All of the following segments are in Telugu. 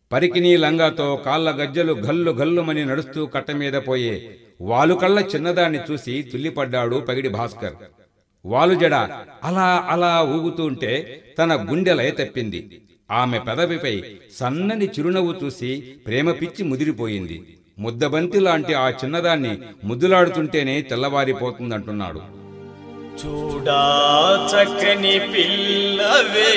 పరికినీ లంగాతో కాళ్ళ గజ్జలు గల్లు గల్లుమని నడుస్తూ కట్ట మీద పోయే వాలుకళ్ళ చిన్నదాన్ని చూసి తుల్లిపడ్డాడు పగిడి భాస్కర్ వాలుజడ అలా అలా ఊగుతుంటే తన గుండె లయ తప్పింది ఆమె పెదవిపై సన్నని చిరునవ్వు చూసి ప్రేమ పిచ్చి ముదిరిపోయింది ముద్దబంతి లాంటి ఆ చిన్నదాన్ని ముద్దులాడుతుంటేనే తెల్లవారిపోతుందంటున్నాడు చూడా చక్కని పిల్లవే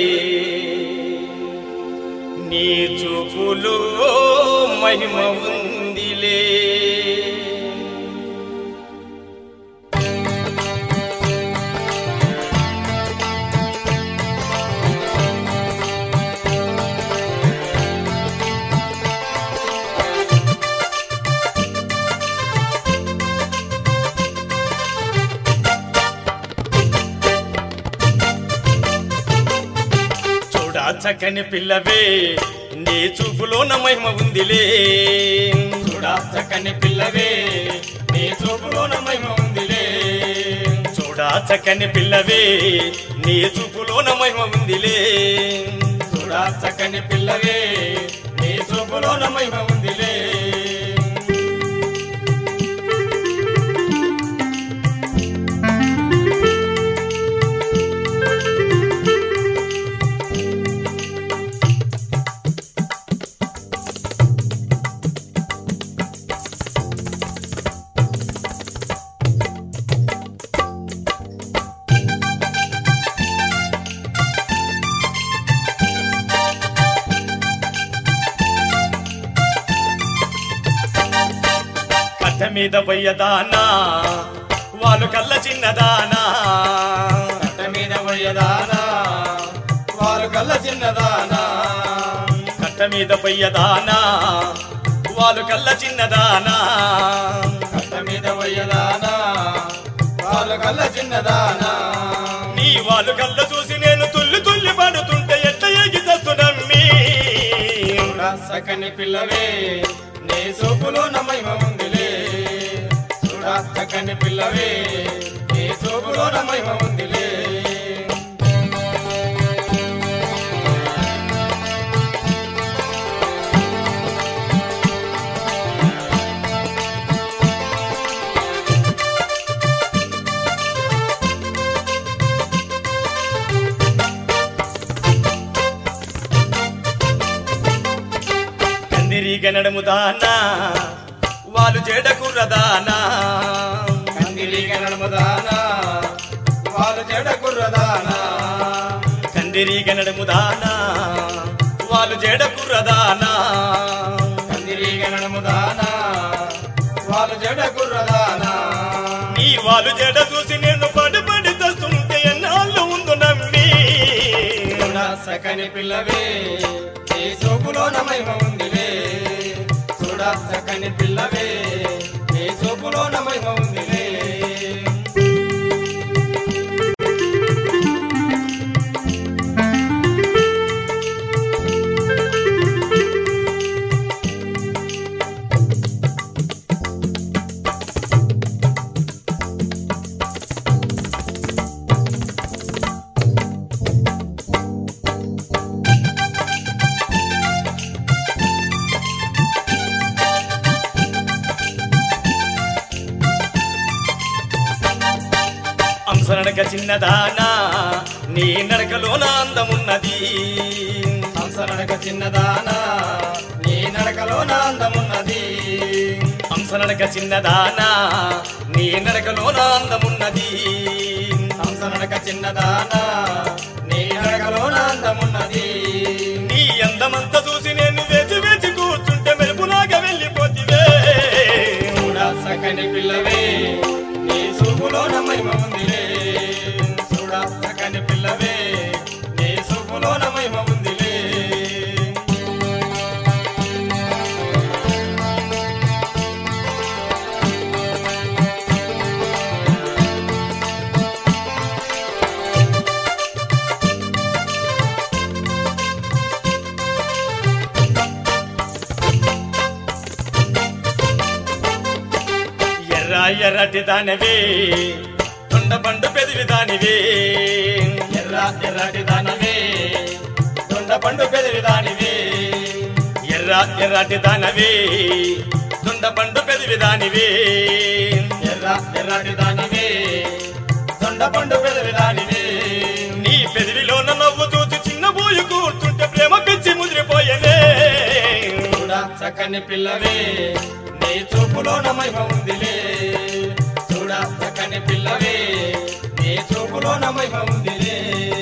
నీ చూపులో మహిమ ఉందిలే చూడా చక్కని పిల్లవే నీ చూపులో నా మహిమ ఉందిలే చూడా చక్కని పిల్లవే నీ చూపులో నా మహిమ ఉందిలే చూడా చక్కని పిల్లవే నీ చూపులో నా మహిమ ఉందిలే చూడా చక్కని పిల్లవే నీ చూపులో నా మహిమ ఉందిలే కట్ట మీద పోయదానా వాళ్ళు కళ్ళ చిన్నదానా కట్ట మీద పోయదానా వాళ్ళు కళ్ళ చిన్నదానా కట్ట మీద పోయదానా వాళ్ళు కళ్ళ చిన్నదానా కట్ట మీద పోయదానా వాళ్ళు కళ్ళ చిన్నదానా నీ వాళ్ళు కళ్ళ చూసి నేను తుల్లి తుల్లి పడుతుంటే ఎట్ట ఎగి తత్తునమ్మి సకని పిల్లవే నీ సోపులో నమహిమ ఉందిలే చూడా చక్కని పిల్లవే నీ సోపులో నమహిమ ఉందిలే కందిరీగ నడుము దానా వాళ్ళు జడ కుర్రదానా కందిరీగ నడుము దానా వాళ్ళు జడ కుర్రదానా కందిరీగ నడుము దానా వాళ్ళు జడ కుర్రదానా కందిరీగ నడుము దానా వాళ్ళు జడ కుర్రదానా నీ వాళ్ళు జడ చూసి నేను పడి పడి తెస్తుంటే ఎన్నాళ్ళు ఉందో నమ్మి సకని పిల్లవే నీ సోపులో నమహిమ ఉందిలే చూడా సకని పిల్లవే నీ సోపులో నమహిమ ఉందిలే అంశనడక చిన్నదానా నీ నడకలోన అందమున్నది అంశనడక చిన్నదానా నీ నడకలోన అందమున్నది అంశనడక చిన్నదానా నీ నడకలోన అందమున్నది అంశనడక చిన్నదానా నీ నడకలోన అందమున్నది నీ అందమంతా చూసి నేను వేచి వేచి కూర్చుంటే మెరుపులాగా వెళ్ళిపోతివే చూడా సకని పిల్లవే నీ సూపులో మహిమ ఉందిలే చూడా సకని పిల్లవే నీ సూపులో మహిమ ఉందిలే ఎర్ర ఎర్రటి దానివే తొండబండు పెదివి దానివే ఎర్ర ఎర్రటి దానివే తొండబండు పెదివి దానివే ఎర్రటి దానవే దొండపండు పెదివి దానివే ఎర్ర ఎర్రటి దానివే దొండపండు పెదివి దానివే నీ పెదివిలోన నవ్వు చూసి చిన్న బోయి కూర్చుంటే ప్రేమ పిచ్చి ముదిరిపోయేనే చూడా చక్కని పిల్లవే నీ చూపులోన మహిమ ఉందిలే చూడా చక్కని పిల్లవే నీ చూపులోన మహిమ ఉందిలే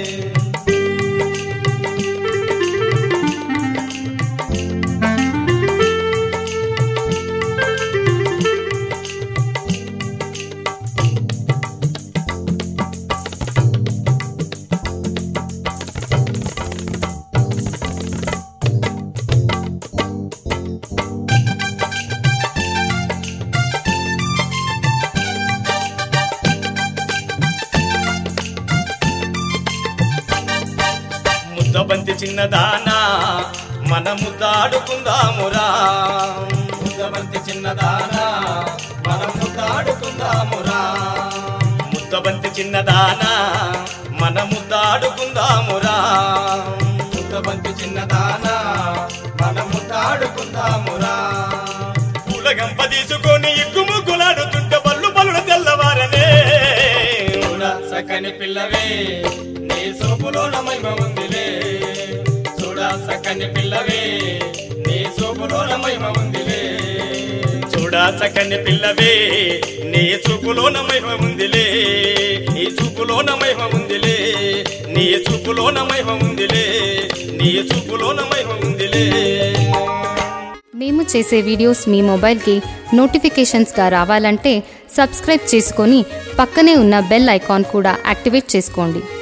ముద్దబంతి చిన్నదానా మన ముద్దాడుకుందామురా ముద్దబంతి చిన్నదానా మన ముద్దాడుకుందామురా ముద్దబంతి చిన్నదానా మన ముద్దాడుకుందామురా ముద్దబంతి చిన్నదానా మన ముద్దాడుకుందామురా పూల గంప తీసుకొని ఇగ్గు ముగ్గులాడుతుంటే బల్లు బల్లుడు తెల్లవారనే చూడ సకని పిల్లవే నీ సోపులో నమైమ ఉందిలే చూడ సకని పిల్లవే నీ సోపులో నమైమ ఉందిలే చూడ చక్కని పిల్లవే నీ చూపులో నమైమ ఉందిలే నీ చూపులో నమైమ ఉందిలే నీ చూపులో నమైమ ఉందిలే నీ చూపులో నమైమ ఉందిలే మేము చేసే వీడియోస్ మీ మొబైల్కి నోటిఫికేషన్స్గా రావాలంటే సబ్స్క్రైబ్ చేసుకొని పక్కనే ఉన్న బెల్ ఐకాన్ కూడా యాక్టివేట్ చేసుకోండి